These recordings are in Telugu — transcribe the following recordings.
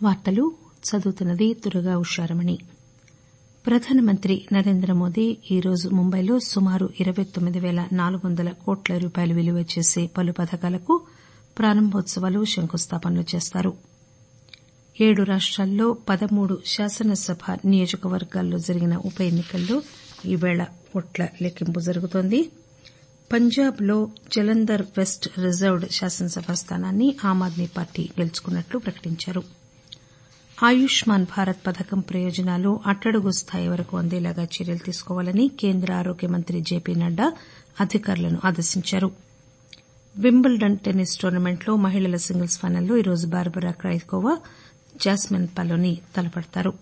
వార్తలు చదువుతున్నది దుర్గా ఉషారమణి ప్రధానమంత్రి నరేంద్రమోదీ ఈరోజు ముంబైలో సుమారు ఇరవై తొమ్మిది పేల నాలుగు వందల కోట్ల రూపాయలు విలువ చేసే పలు పథకాలకు ప్రారంభోత్సవాలు శంకుస్థాపనలు చేస్తారు ఏడు రాష్టాల్లో పదమూడు శాసనసభ నియోజకవర్గాల్లో జరిగిన ఉప ఎన్ని కల్లో ఈరోజు ఓట్ల లెక్కింపు జరుగుతోంది పంజాబ్ లో జలంధర్ వెస్ట్ రిజర్వ్డ్ శాసనసభ స్థానాన్ని ఆమ్ ఆద్మీ పార్టీ గెలుచుకున్నట్లు ప్రకటించారు ఆయుష్మాన్ భారత్ పథకం ప్రయోజనాలు అట్టడుగు స్థాయి వరకు అందేలాగా చర్యలు తీసుకోవాలని కేంద్ర ఆరోగ్య మంత్రి జేపీ నడ్డా అధికారులను ఆదేశించారు వింబుల్డన్ టెన్నిస్ టోర్నమెంట్లో మహిళల సింగిల్స్ ఫైనల్లో ఈరోజు బార్బరా క్రైకోవా జాస్మిన్ పాలోని తలపడతారు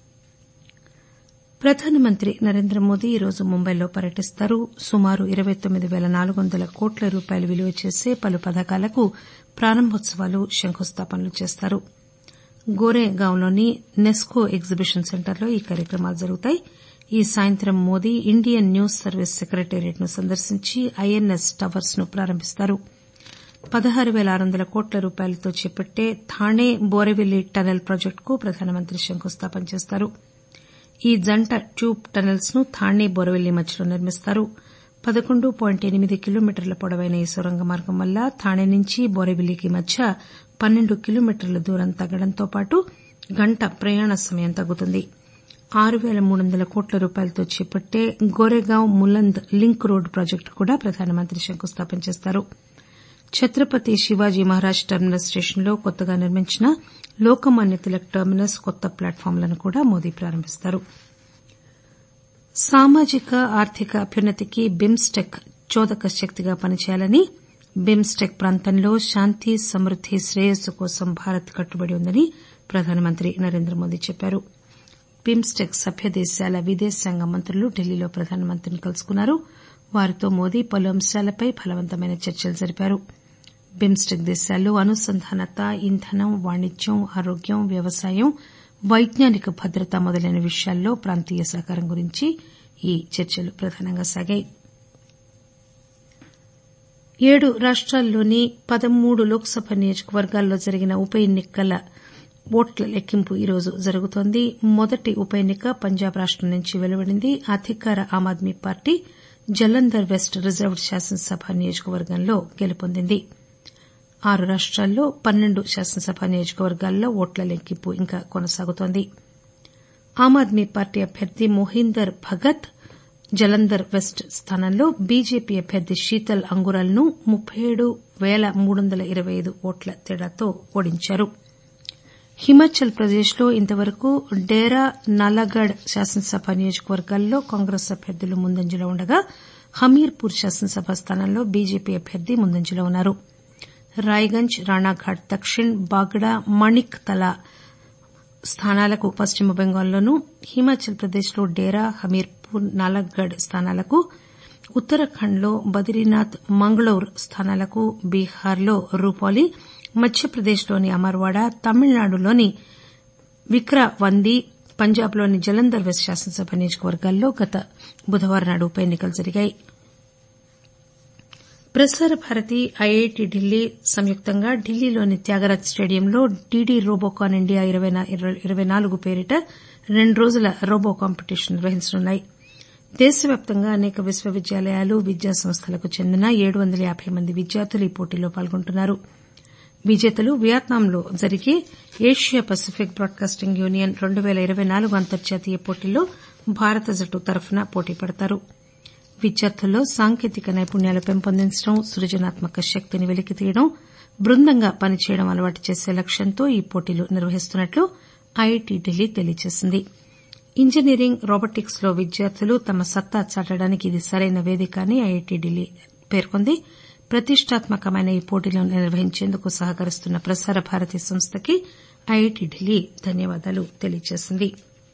ప్రధానమంత్రి నరేంద్రమోదీ ఈరోజు ముంబైలో పర్యటిస్తారు సుమారు ఇరవై తొమ్మిది పేల నాలుగు వందల కోట్ల రూపాయలు విలువ చేసే పలు పథకాలకు ప్రారంభోత్సవాలు శంకుస్థాపనలు చేస్తారు గోరేగాంలోని నెస్కో ఎగ్జిబిషన్ సెంటర్లో ఈ కార్యక్రమాలు జరుగుతాయి ఈ సాయంత్రం Modi Indian news service secretariat ను సందర్శించి ఐఎన్ఎస్ టవర్స్ ను ప్రారంభిస్తారు పదహారు పేల ఆరు వందల కోట్ల రూపాయలతో చేపట్టే థాణే బోరెవిలీ టనెల్ ప్రాజెక్టుకు ప్రధానమంత్రి శంకుస్థాపన చేస్తారు ఈ జంట ట్యూబ్ టనెల్స్ ను థాణే బోరెవిలీ మధ్యలో నిర్మిస్తారు పదకొండు పాయింట్ ఎనిమిది కిలోమీటర్ల పొడవైన ఈ సొరంగ మార్గం వల్ల థాణే నుంచి బోరెవిలీకి మధ్య పన్నెండు కిలోమీటర్ల దూరం తగ్గడంతో పాటు గంట ప్రయాణ సమయం తగ్గుతుంది ఆరు పేల మూడు వందల కోట్ల రూపాయలతో చేపట్టే గోరేగాం ములంద్ లింక్ రోడ్డు ప్రాజెక్టుకు కూడా ప్రధానమంత్రి శంకుస్థాపన చేస్తారు ఛత్రపతి శివాజీ మహారాజ్ టెర్మినస్ స్టేషన్లో కొత్తగా నిర్మించిన లోకమాన్య తిలక్ టెర్మినస్ కొత్త ప్లాట్ఫాంలను కూడా మోదీ ప్రారంభిస్తారు సామాజిక ఆర్థిక అభ్యున్నతికి బిమ్స్టెక్ చోదక శక్తిగా పనిచేయాలని బిమ్స్టెక్ ప్రాంతంలో శాంతి సమృద్ది శ్రేయస్సు కోసం భారత్ కట్టుబడి ఉందని ప్రధానమంత్రి నరేంద్రమోదీ చెప్పారు బిమ్స్టెక్ సభ్య దేశాల విదేశాంగ మంత్రులు ఢిల్లీలో ప్రధానమంత్రిని కలుసుకున్నారు వారితో మోదీ పలు అంశాలపై ఫలవంతమైన చర్చలు జరిపారు బిమ్స్టెక్ దేశాల్లో అనుసంధానత ఇంధనం వాణిజ్యం ఆరోగ్యం వ్యవసాయం వైజ్ఞానిక భద్రత మొదలైన విషయాల్లో ప్రాంతీయ సహకారం గురించి ఈ చర్చలు ప్రధానంగా సాగాయి ఏడు రాష్టాల్లోని పదమూడు లోక్ సభ నియోజకవర్గాల్లో జరిగిన ఉప ఎన్ని కల ఓట్ల లెక్కింపు ఈరోజు జరుగుతోంది మొదటి ఉప ఎన్నిక పంజాబ్ రాష్టం నుంచి వెలువడింది అధికార Aam Aadmi party Jalandhar west reserved శాసనసభ నియోజకవర్గంలో గెలుపొందింది ఆరు రాష్టాల్లో పన్నెండు శాసనసభ నియోజకవర్గాల్లో ఓట్ల లెక్కింపు ఇంకా కొనసాగుతోంది ఆమ్ ఆద్మీ పార్టీ అభ్యర్థి మొహీందర్ భగత్ జలంధర్ వెస్ట్ స్థానంలో బీజేపీ అభ్యర్థి శీతల్ అంగురాల్ ను ముప్పై ఏడు పేల మూడు వందల ఇరవై ఐదు ఓట్ల తేడాతో ఓడించారు హిమాచల్ ప్రదేశ్ లో ఇంతవరకు డేరా నాలాగఢ్ శాసనసభ నియోజకవర్గాల్లో కాంగ్రెస్ అభ్యర్థులు ముందంజలో ఉండగా హమీర్పూర్ శాసనసభ స్థానంలో బీజేపీ అభ్యర్థి ముందంజలో ఉన్నారు రాయ్గంజ్ రాణాఘాట్ దక్షిణ్ బాగ్డా మణిక్ తలా స్థానాలకు పశ్చిమ బెంగాల్లోనూ హిమాచల్ ప్రదేశ్ లో డేరా హమీర్పూర్ నాలాగఢ్ స్థానాలకు ఉత్తరాఖండ్ లో బదరీనాథ్ మంగళౌర్ స్థానాలకు బీహార్లో రూపాలి మధ్యప్రదేశ్లోని అమర్వాడ తమిళనాడులోని విక్రావందీ పంజాబ్లోని జలంధర్ వెస్ట్ శాసనసభ నియోజకవర్గాల్లో గత బుధవారం నాడు ఉప ఎన్నికలు జరిగాయి ప్రసార భారతి ఐఐటి ఢిల్లీ సంయుక్తంగా ఢిల్లీలోని త్యాగరాజ్ స్టేడియంలో డీడీ రోబోకాన్ ఇండియా ఇరవై నాలుగు పేరిట రెండు రోజుల రోబో కాంపిటీషన్ నిర్వహించనున్నాయి దేశవ్యాప్తంగా అనేక విశ్వవిద్యాలయాలు విద్యా సంస్థలకు చెందిన ఏడు వందల యాబై మంది విద్యార్థులు ఈ పోటీలో పాల్గొంటున్నారు విజేతలు వియత్నాంలో జరిగే ఏషియా పసిఫిక్ బ్రాడ్కాస్టింగ్ యూనియన్ రెండు పేల ఇరవై నాలుగు అంతర్జాతీయ పోటీల్లో భారత జట్టు తరఫున పోటీ పడతారు విద్యార్థుల్లో సాంకేతిక నైపుణ్యాలు పెంపొందించడం సృజనాత్మక శక్తిని వెలికితీయడం బృందంగా పనిచేయడం అలవాటు చేసే లక్ష్యంతో ఈ పోటీలు నిర్వహిస్తున్నట్లు ఐఐటి ఢిల్లీ తెలియజేసింది ఇంజనీరింగ్ రోబోటిక్స్ లో విద్యార్థులు తమ సత్తా చాటడానికి ఇది సరైన వేదిక అని ఐఐటి ఢిల్లీ పేర్కొంది ప్రతిష్టాత్మకమైన ఈ పోటీలను నిర్వహించేందుకు సహకరిస్తున్న ప్రసార భారతి సంస్థకి ఐఐటి ఢిల్లీ ధన్యవాదాలు తెలియజేసింది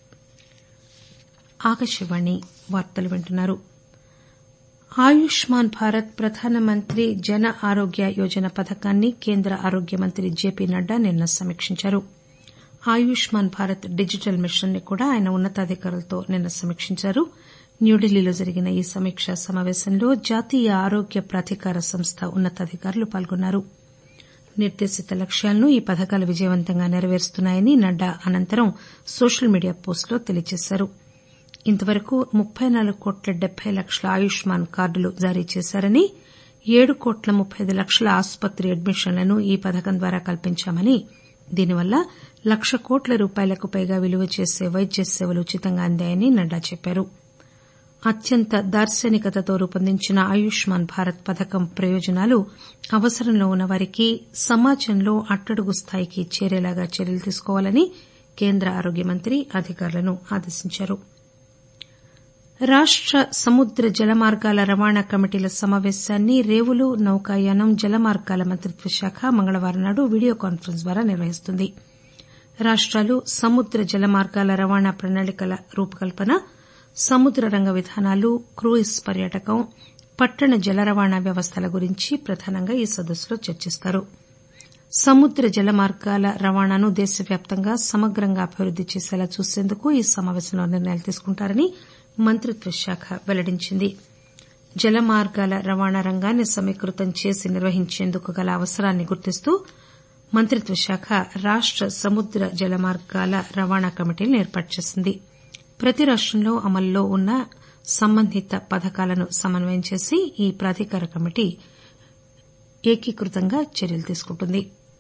ఆయుష్మాన్ భారత్ ప్రధానమంత్రి జన ఆరోగ్య యోజన పథకాన్ని కేంద్ర ఆరోగ్య మంత్రి జేపీ నడ్డా నిన్న సమీక్షించారు ఆయుష్మాన్ భారత్ డిజిటల్ మిషన్ ని కూడా ఆయన ఉన్నతాధికారులతో నిన్న సమీక్షించారు న్యూఢిల్లీలో జరిగిన ఈ సమీకా సమాపేశంలో జాతీయ ఆరోగ్య ప్రాధికార సంస్థ ఉన్నతాధికారులు పాల్గొన్నారు నిర్దేశిత లక్ష్యాలను ఈ పథకాలు విజయవంతంగా నెరవేరుస్తున్నాయని నడ్డా అనంతరం సోషల్ మీడియా పోస్టులో తెలియజేశారు ఇంతవరకు ముప్పై నాలుగు కోట్ల డెబ్బై లక్షల ఆయుష్మాన్ కార్డులు జారీ చేశారని ఏడు కోట్ల ముప్పై ఐదు లక్షల ఆసుపత్రి అడ్మిషన్లను ఈ పథకం ద్వారా కల్పించామని దీనివల్ల లక్ష కోట్ల రూపాయలకు పైగా విలువ చేసే వైద్య సేవలు ఉచితంగా అందాయని నడ్డా చెప్పారు అత్యంత దార్శనికతతో రూపొందించిన ఆయుష్మాన్ భారత్ పథకం ప్రయోజనాలు అవసరంలో ఉన్న వారికి సమాజంలో అట్టడుగు స్థాయికి చేరేలాగా చర్యలు తీసుకోవాలని కేంద్ర ఆరోగ్య మంత్రి అధికారులను ఆదేశించారు రాష్ట సముద్ర జలమార్గాల రవాణా కమిటీల సమాపేశాన్ని రేవులు నౌకాయానం జలమార్గాల మంత్రిత్వ శాఖ మంగళవారం నాడు వీడియో కాన్పరెన్స్ ద్వారా నిర్వహిస్తుంది రాష్టాలు సముద్ర జలమార్గాల రవాణా ప్రణాళికల రూపకల్పన సముద్ర రంగ విధానాలు క్రూయిజ్ పర్యాటకం పట్టణ జల రవాణా వ్యవస్థల గురించి ప్రధానంగా ఈ సదస్సులో చర్చిస్తారు సముద్ర జల మార్గాల రవాణాను దేశవ్యాప్తంగా సమగ్రంగా అభివృద్ది చేసేలా చూసేందుకు ఈ సమాపేశంలో నిర్ణయాలు తీసుకుంటారని మంత్రిత్వ శాఖ వెల్లడించింది జలమార్గాల రవాణా రంగాన్ని సమీకృతం చేసి నిర్వహించేందుకు గల అవసరాన్ని గుర్తిస్తూ మంత్రిత్వ శాఖ రాష్ట సముద్ర జలమార్గాల రవాణా కమిటీలను ఏర్పాటు చేసింది ప్రతి రాష్టంలో అమల్లో ఉన్న సంబంధిత పథకాలను సమన్వయం చేసి ఈ ప్రాధికార కమిటీ ఏకీకృతంగా చర్యలు తీసుకుంటుంది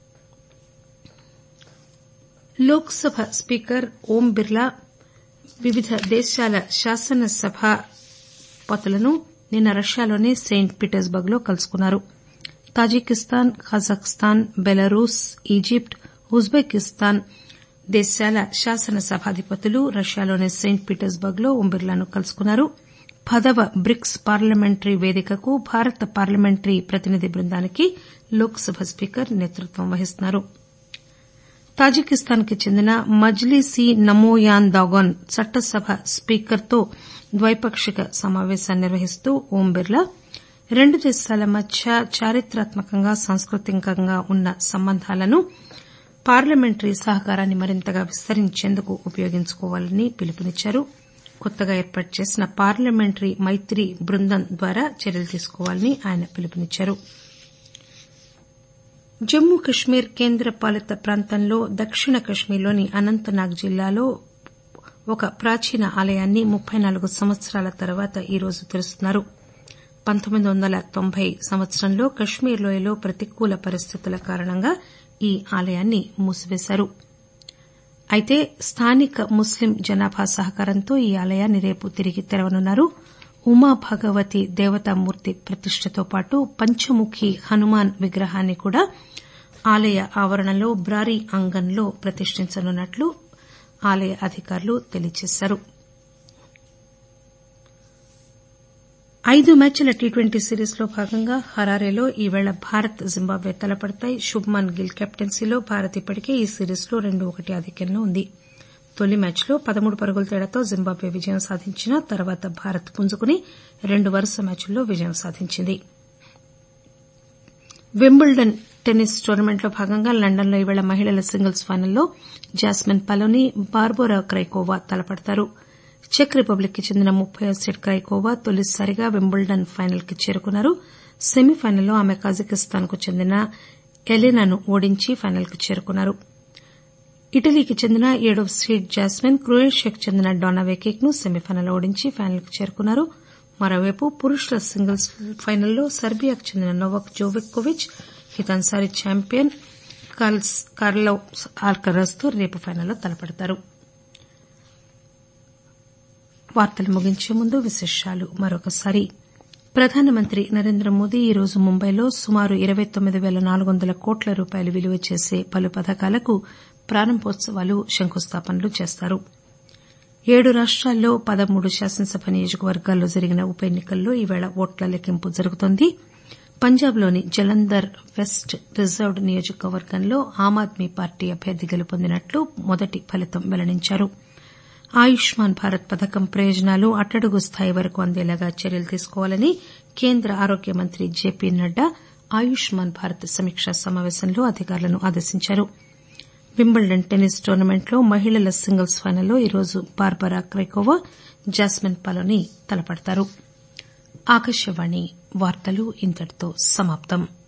లోక్ సభ స్పీకర్ ఓం బిర్లా వివిధ దేశాల శాసనసభాపతులను నిన్న రష్యాలోని సెయింట్ పీటర్స్బర్గ్ లో కలుసుకున్నారు Tajikistan Kazakhstan Belarus Egypt Uzbekistan దేశాల శాసనసభాధిపతులు రష్యాలోని సెయింట్ పీటర్స్బర్గ్ లో ఓం బిర్లాను కలుసుకున్నారు పదవ బ్రిక్స్ పార్లమెంటరీ వేదికకు భారత పార్లమెంటరీ ప్రతినిధి బృందానికి లోక్ సభ స్పీకర్ నేతృత్వం వహిస్తున్నారు తాజికిస్తాన్ కి చెందిన మజ్లీస్ ఈ నమోయాన్ దాగోన్ చట్టసభ స్పీకర్తో ద్వైపాక్షిక సమాపేశాన్ని నిర్వహిస్తూ ఓం బిర్లా రెండు దేశాల మధ్య చారిత్రాత్మకంగా సాంస్కృతికంగా ఉన్న సంబంధాలను పార్లమెంటరీ సహకారాన్ని మరింతగా విస్తరించేందుకు ఉపయోగించుకోవాలని పిలుపునిచ్చారు కొత్తగా ఏర్పాటు చేసిన పార్లమెంటరీ మైత్రి బృందం ద్వారా చర్యలు తీసుకోవాలని ఆయన పిలుపునిచ్చారు జమ్మూ కశ్మీర్ కేంద్ర పాలిత ప్రాంతంలో దక్షిణ కశ్మీర్లోని అనంతనాగ్ జిల్లాలో ఒక ప్రాచీన ఆలయాన్ని ముప్పై నాలుగు సంవత్సరాల తర్వాత ఈరోజు తెరుస్తున్నారు పంతొమ్మిది వందల తొంభై సంవత్సరంలో కశ్మీర్ లోయలో ప్రతికూల పరిస్థితుల కారణంగా ఈ ఆలయాన్ని మూసివేశారు అయితే స్థానిక ముస్లిం జనాభా సహకారంతో ఈ ఆలయాన్ని రేపు తిరిగి తెరవనున్నారు ఉమా భగవతి దేవతామూర్తి ప్రతిష్టతో పాటు పంచముఖి హనుమాన్ విగ్రహాన్ని కూడా ఆలయ ఆవరణలో బ్రారీ అంగన్లో ప్రతిష్టించనున్నట్లు ఆలయ అధికారులు తెలియజేశారు ఐదు మ్యాచ్ల టీ ట్వంటీ సిరీస్లో భాగంగా హరారేలో ఈవేళ భారత్ జింబాబ్వే తలపడతాయి శుభ్మన్ గిల్ కెప్టెన్సీలో భారత్ ఇప్పటికే ఈ సిరీస్లో రెండు ఒకటి ఆధిక్యంలో ఉంది తొలి మ్యాచ్లో పదమూడు పరుగుల తేడాతో జింబాబ్వే విజయం సాధించినా తర్వాత భారత్ పుంజుకుని రెండు వరుస మ్యాచ్ల్లో విజయం సాధించింది వింబుల్డన్ టెన్నిస్ టోర్నమెంట్లో భాగంగా లండన్లో ఈవేళ మహిళల సింగిల్స్ ఫైనల్లో జాస్మిన్ పలోని బార్బోరా క్రైకోవా తలపడతారు చెక్ రిపబ్లిక్ కి చెందిన ముప్పై సెట్ క్రైకోవా తొలిసారిగా వింబుల్డన్ ఫైనల్ కి చేరుకున్నారు సెమీఫైనల్లో ఆమె కజకిస్తాన్ కు చెందిన ఎలెనాను ఓడించి ఫైనల్ కు చేరుకున్నారు ఇటలీకి చెందిన ఏడవ సీడ్ జాస్మిన్ క్రొయేషియాకు చెందిన డానా వెకిక్ ను సెమీఫైనల్లో ఓడించి ఫైనల్ కు చేరుకున్నారు మరోవైపు పురుషుల సింగిల్స్ ఫైనల్లో సెర్బియాకు చెందిన నోవాక్ జోవికోవిచ్ హితన్సారి చాంపియన్ కార్లోస్ ఆల్కరాజ్ తో రేపు ఫైనల్లో తలపడతారు వార్తలు ముగించే ముందు విశేషాలు మరొకసారి ప్రధానమంత్రి నరేంద్ర మోదీ ఈరోజు ముంబైలో సుమారు ఇరవై తొమ్మిది పేల నాలుగు వందల కోట్ల రూపాయలు విలువ చేసే పలు పథకాలకు ప్రారంభోత్సవాలు శంకుస్థాపనలు చేస్తారు ఏడు రాష్టాల్లో పదమూడు శాసనసభ నియోజకవర్గాల్లో జరిగిన ఉప ఎన్నికల్లో ఈవేళ ఓట్ల లెక్కింపు జరుగుతోంది పంజాబ్లోని జలంధర్ వెస్ట్ రిజర్వ్డ్ నియోజకవర్గంలో ఆమ్ ఆద్మీ పార్టీ అభ్యర్థి గెలుపొందినట్లు మొదటి ఫలితం వెల్లడించారు ఆయుష్మాన్ భారత్ పథకం ప్రయోజనాలు అట్టడుగు స్థాయి వరకు అందేలాగా చర్యలు తీసుకోవాలని కేంద్ర ఆరోగ్య మంత్రి జేపీ నడ్డా ఆయుష్మాన్ భారత్ సమీక్షా సమాపేశంలో అధికారులను ఆదేశించారు వింబుల్డన్ టెన్నిస్ టోర్నమెంట్లో మహిళల సింగిల్స్ ఫైనల్లో ఈరోజు బార్బరా క్రైకోవా జాస్మిన్ పలోని తలపడతారు ఆకాశవాణి వార్తలు ఇంతటితో సమాప్తం